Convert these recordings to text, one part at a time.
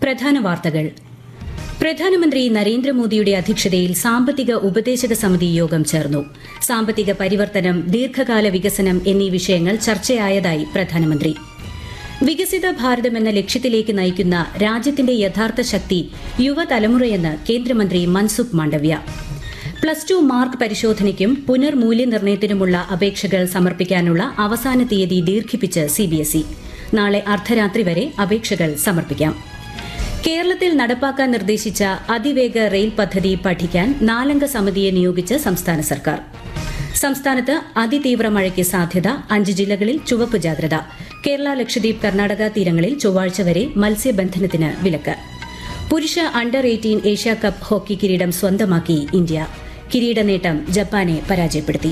പ്രധാന വാർത്തകൾ പ്രധാനമന്ത്രി നരേന്ദ്രമോദിയുടെ അധ്യക്ഷതയിൽ സാമ്പത്തിക ഉപദേശക സമിതി യോഗം ചേർന്നു സാമ്പത്തിക പരിവർത്തനം ദീർഘകാല വികസനം എന്നീ വിഷയങ്ങൾ ചർച്ചയായതായി പ്രധാനമന്ത്രി വികസിത ഭാരതം എന്ന ലക്ഷ്യത്തിലേക്ക് നയിക്കുന്ന രാജ്യത്തിന്റെ യഥാർത്ഥ ശക്തി യുവതലമുറയെന്ന് കേന്ദ്രമന്ത്രി Mansukh Mandaviya plus two mark പരിശോധനയ്ക്കും പുനർമൂല്യനിർണ്ണയത്തിനുമുള്ള അപേക്ഷകൾ സമർപ്പിക്കാനുള്ള അവസാന തീയതി ദീർഘിപ്പിച്ച് സിബിഎസ്ഇ നാളെ അർദ്ധരാത്രി വരെ അപേക്ഷകൾ സമർപ്പിക്കാം കേരളത്തിൽ നടപ്പാക്കാൻ നിർദ്ദേശിച്ച അതിവേഗ റെയിൽ പദ്ധതി പഠിക്കാൻ നാലംഗ സമിതിയെ നിയോഗിച്ച് സംസ്ഥാന സർക്കാർ സംസ്ഥാനത്ത് അതിതീവ്ര മഴയ്ക്ക് സാധ്യത അഞ്ച് ജില്ലകളിൽ ചുവപ്പ് ജാഗ്രത കേരള ലക്ഷദ്വീപ് കർണാടക തീരങ്ങളിൽ ചൊവ്വാഴ്ച വരെ മത്സ്യബന്ധനത്തിന് വിലക്ക് പുരുഷ under eighteen Asia cup hockey കിരീടം സ്വന്തമാക്കി ഇന്ത്യ കിരീട നേട്ടം ജപ്പാനെ പരാജയപ്പെടുത്തി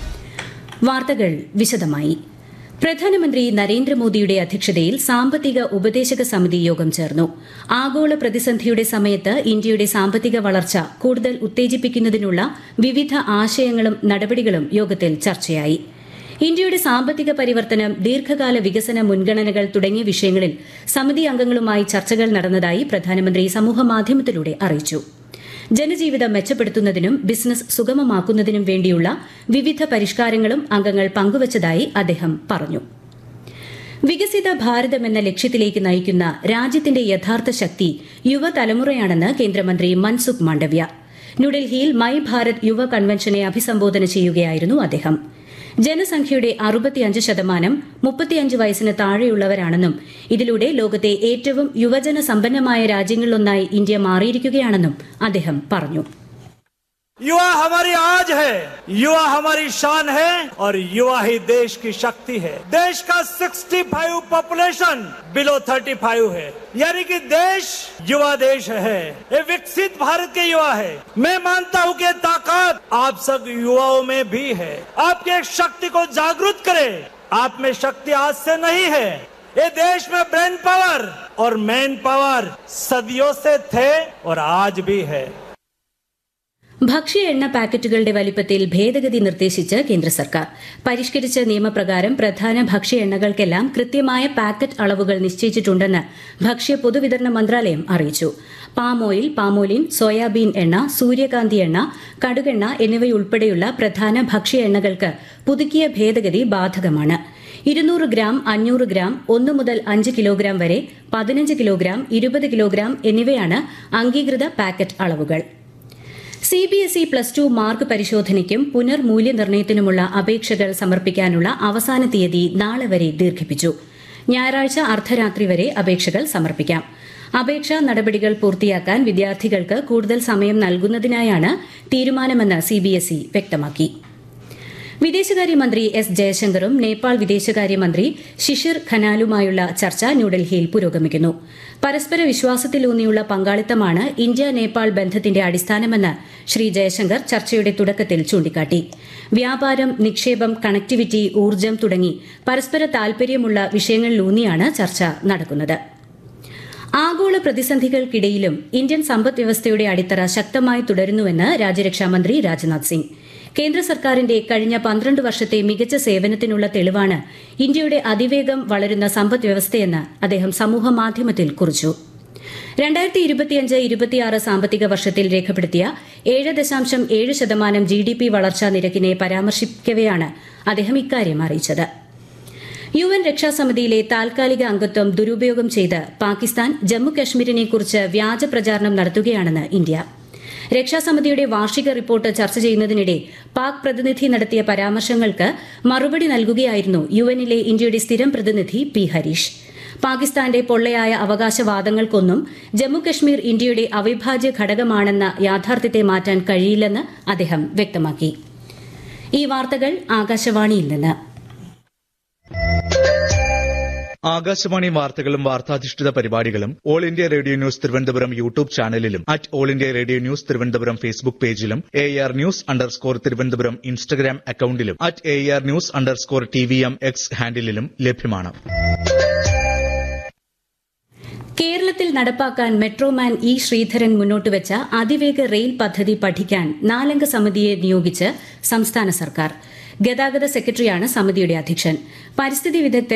വാർത്തകൾ വിശദമായി പ്രധാനമന്ത്രി നരേന്ദ്രമോദിയുടെ അധ്യക്ഷതയിൽ സാമ്പത്തിക ഉപദേശക സമിതി യോഗം ചേർന്നു ആഗോള പ്രതിസന്ധിയുടെ സമയത്ത് ഇന്ത്യയുടെ സാമ്പത്തിക വളർച്ച കൂടുതൽ ഉത്തേജിപ്പിക്കുന്നതിനുള്ള വിവിധ ആശയങ്ങളും നടപടികളും യോഗത്തിൽ ചർച്ചയായി ഇന്ത്യയുടെ സാമ്പത്തിക പരിവർത്തനം ദീർഘകാല വികസന മുൻഗണനകൾ തുടങ്ങിയ വിഷയങ്ങളിൽ സമിതി അംഗങ്ങളുമായി ചർച്ചകൾ നടന്നതായി പ്രധാനമന്ത്രി സമൂഹമാധ്യമത്തിലൂടെ അറിയിച്ചു ജനജീവിതം മെച്ചപ്പെടുത്തുന്നതിനും ബിസിനസ് സുഗമമാക്കുന്നതിനും വേണ്ടിയുള്ള വിവിധ പരിഷ്കാരങ്ങളും അംഗങ്ങൾ പങ്കുവച്ചതായി അദ്ദേഹം പറഞ്ഞു വികസിത ഭാരതം എന്ന ലക്ഷ്യത്തിലേക്ക് നയിക്കുന്ന രാജ്യത്തിന്റെ യഥാർത്ഥ ശക്തി യുവതലമുറയാണെന്ന് കേന്ദ്രമന്ത്രി മൻസുഖ് മാണ്ഡവ്യ ന്യൂഡൽഹിയിൽ മൈ ഭാരത് യുവ കൺവെൻഷനെ അഭിസംബോധന ചെയ്യുകയായിരുന്നു അദ്ദേഹം ജനസംഖ്യയുടെ അറുപത്തിയഞ്ച് ശതമാനം മുപ്പത്തിയഞ്ച് വയസ്സിന് താഴെയുള്ളവരാണെന്നും ഇതിലൂടെ ലോകത്തെ ഏറ്റവും യുവജന സമ്പന്നമായ രാജ്യങ്ങളിലൊന്നായി ഇന്ത്യ മാറിയിരിക്കുകയാണെന്നും അദ്ദേഹം പറഞ്ഞു युवा हमारी आज है युवा हमारी शान है और युवा ही देश की शक्ति है देश का 65 पॉपुलेशन बिलो 35 है यानी कि देश युवा देश है ये विकसित भारत के युवा है मैं मानता हूँ कि ताकत आप सब युवाओं में भी है आपके शक्ति को जागृत करे आप में शक्ति आज से नहीं है ये देश में ब्रेन पावर और मैन पावर सदियों से थे और आज भी है ഭക്ഷ്യ എണ്ണ പാക്കറ്റുകളുടെ വലിപ്പത്തിൽ ഭേദഗതി നിർദ്ദേശിച്ച് കേന്ദ്ര സർക്കാർ പരിഷ്കരിച്ച നിയമപ്രകാരം പ്രധാന ഭക്ഷ്യ എണ്ണകൾക്കെല്ലാം കൃത്യമായ പാക്കറ്റ് അളവുകൾ നിശ്ചയിച്ചിട്ടുണ്ടെന്ന് ഭക്ഷ്യ പൊതുവിതരണ മന്ത്രാലയം അറിയിച്ചു പാം ഓയിൽ പാമോലിൻ സോയാബീൻ എണ്ണ സൂര്യകാന്തി എണ്ണ കടുകെണ്ണ എന്നിവയുൾപ്പെടെയുള്ള പ്രധാന ഭക്ഷ്യ എണ്ണകൾക്ക് പുതുക്കിയ ഭേദഗതി ബാധകമാണ് ഇരുന്നൂറ് ഗ്രാം അഞ്ഞൂറ് ഗ്രാം ഒന്ന് മുതൽ അഞ്ച് കിലോഗ്രാം വരെ പതിനഞ്ച് കിലോഗ്രാം ഇരുപത് കിലോഗ്രാം എന്നിവയാണ് അംഗീകൃത പാക്കറ്റ് അളവുകൾ C B S E plus two mark പരിശോധനയ്ക്കും പുനർമൂല്യനിർണ്ണയത്തിനുമുള്ള അപേക്ഷകൾ സമർപ്പിക്കാനുള്ള അവസാന തീയതി നാളെ വരെ ദീർഘിപ്പിച്ചു ഞായറാഴ്ച അർദ്ധരാത്രി വരെ അപേക്ഷകൾ സമർപ്പിക്കാം അപേക്ഷാ നടപടികൾ പൂർത്തിയാക്കാൻ വിദ്യാർത്ഥികൾക്ക് കൂടുതൽ സമയം നൽകുന്നതിനായാണ് തീരുമാനമെന്ന് സിബിഎസ്ഇ വ്യക്തമാക്കി വിദേശകാര്യമന്ത്രി എസ് ജയശങ്കറും നേപ്പാൾ വിദേശകാര്യമന്ത്രി ശിഷിർ ഖനാലുമായുള്ള ചർച്ച ന്യൂഡൽഹിയിൽ പുരോഗമിക്കുന്നു പരസ്പര വിശ്വാസത്തിലൂന്നിയുള്ള പങ്കാളിത്തമാണ് ഇന്ത്യ നേപ്പാൾ ബന്ധത്തിന്റെ അടിസ്ഥാനമെന്ന് ശ്രീ ജയശങ്കർ ചർച്ചയുടെ തുടക്കത്തിൽ ചൂണ്ടിക്കാട്ടി വ്യാപാരം നിക്ഷേപം കണക്ടിവിറ്റി ഊർജ്ജം തുടങ്ങി പരസ്പര താൽപര്യമുള്ള വിഷയങ്ങളിലൂന്നിയാണ് ചർച്ച നടക്കുന്നത് ആഗോള പ്രതിസന്ധികൾക്കിടയിലും ഇന്ത്യൻ സമ്പദ് വ്യവസ്ഥയുടെ അടിത്തറ ശക്തമായി തുടരുന്നുവെന്ന് രാജ്യരക്ഷാമന്ത്രി രാജ്നാഥ് സിംഗ് കേന്ദ്ര സർക്കാരിന്റെ കഴിഞ്ഞ പന്ത്രണ്ട് വർഷത്തെ മികച്ച സേവനത്തിനുള്ള തെളിവാണ് ഇന്ത്യയുടെ അതിവേഗം വളരുന്ന സമ്പദ് വ്യവസ്ഥയെന്ന് അദ്ദേഹം സമൂഹമാധ്യമത്തിൽ കുറിച്ചു രണ്ടായിരത്തി ഇരുപത്തിയഞ്ച് ഇരുപത്തിയാറ് സാമ്പത്തിക വർഷത്തിൽ രേഖപ്പെടുത്തിയ ഏഴ് ദശാംശം ഏഴ് ശതമാനം ജി ഡി പി വളർച്ചാ നിരക്കിനെ പരാമർശിക്കവെയാണ് അദ്ദേഹം ഇക്കാര്യം അറിയിച്ചത് യു എൻ രക്ഷാസമിതിയിലെ താൽക്കാലിക അംഗത്വം ദുരുപയോഗം ചെയ്ത് പാകിസ്ഥാൻ ജമ്മുകശ്മീരിനെക്കുറിച്ച് വ്യാജ പ്രചാരണം നടത്തുകയാണെന്ന് ഇന്ത്യ രക്ഷാസമിതിയുടെ വാർഷിക റിപ്പോർട്ട് ചർച്ച ചെയ്യുന്നതിനിടെ പാക് പ്രതിനിധി നടത്തിയ പരാമർശങ്ങൾക്ക് മറുപടി നൽകുകയായിരുന്നു യു എന്നിലെ ഇന്ത്യയുടെ സ്ഥിരം പ്രതിനിധി പി ഹരീഷ് പാകിസ്ഥാന്റെ പൊള്ളയായ അവകാശവാദങ്ങൾക്കൊന്നും ജമ്മുകശ്മീർ ഇന്ത്യയുടെ അവിഭാജ്യ ഘടകമാണെന്ന യാഥാർത്ഥ്യത്തെ മാറ്റാൻ കഴിയില്ലെന്ന് അദ്ദേഹം വ്യക്തമാക്കി ഈ വാർത്തകൾ ആകാശവാണിയിൽ നിന്ന് ആകാശവാണി വാർത്തകളും വാർത്താധിഷ്ഠിത പരിപാടികളും All India Radio News Thiruvananthapuram YouTube ചാനലിലും at All India Radio News Thiruvananthapuram Facebook പേജിലും A R news underscore Thiruvananthapuram Instagram അക്കൌണ്ടിലും at A R news underscore T V M X ഹാൻഡിലും ലഭ്യമാണ് കേരളത്തിൽ നടപ്പാക്കാൻ മെട്രോമാൻ ഇ ശ്രീധരൻ മുന്നോട്ടുവച്ച അതിവേഗ റെയിൽ പദ്ധതി പഠിക്കാൻ നാലംഗ സമിതിയെ നിയോഗിച്ച് സംസ്ഥാന സർക്കാർ ഗതാഗത സെക്രട്ടറിയാണ് സമിതിയുടെ അധ്യക്ഷൻ പരിസ്ഥിതി വിദഗ്ധൻ